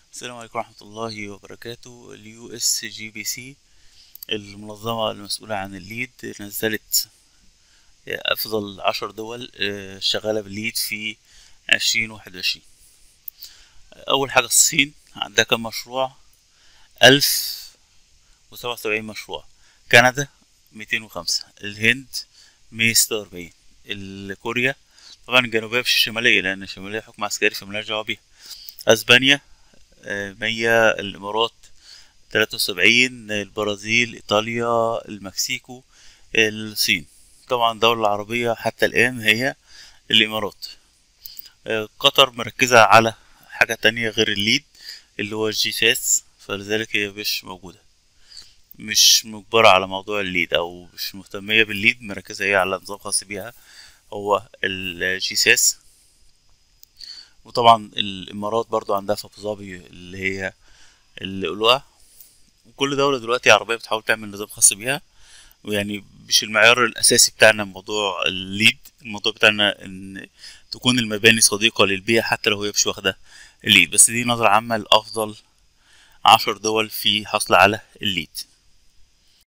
السلام عليكم ورحمة الله وبركاته اليو اس جي بي سي المنظمة المسؤولة عن الليد نزلت أفضل عشر دول آه، شغالة بالليد في عشرين واحد وعشرين أول حاجة الصين عندها كم مشروع ألف وسبعة وسبعين مشروع كندا ميتين وخمسة الهند مية ستة وأربعين كوريا طبعا الجنوبية مش الشمالية لأن الشمالية حكم عسكري فملهاش دعوة بيها أسبانيا مية الإمارات تلاتة وسبعين البرازيل إيطاليا المكسيكو الصين طبعا الدولة العربية حتى الآن هي الإمارات آه، قطر مركزة على حاجة تانية غير الليد اللي هو الجي ساس فلذلك هي مش موجودة مش مجبرة على موضوع الليد أو مش مهتمية بالليد مركزة هي على نظام خاص بيها هو الجي ساس وطبعا الامارات برضو عندها في ابو ظبي اللي هي الألوة وكل دولة دلوقتي عربية بتحاول تعمل نظام خاص بيها ويعني مش المعيار الأساسي بتاعنا موضوع الليد الموضوع بتاعنا إن تكون المباني صديقة للبيئة حتى لو هي مش واخدة الليد بس دي نظرة عامة لأفضل عشر دول في حصل على الليد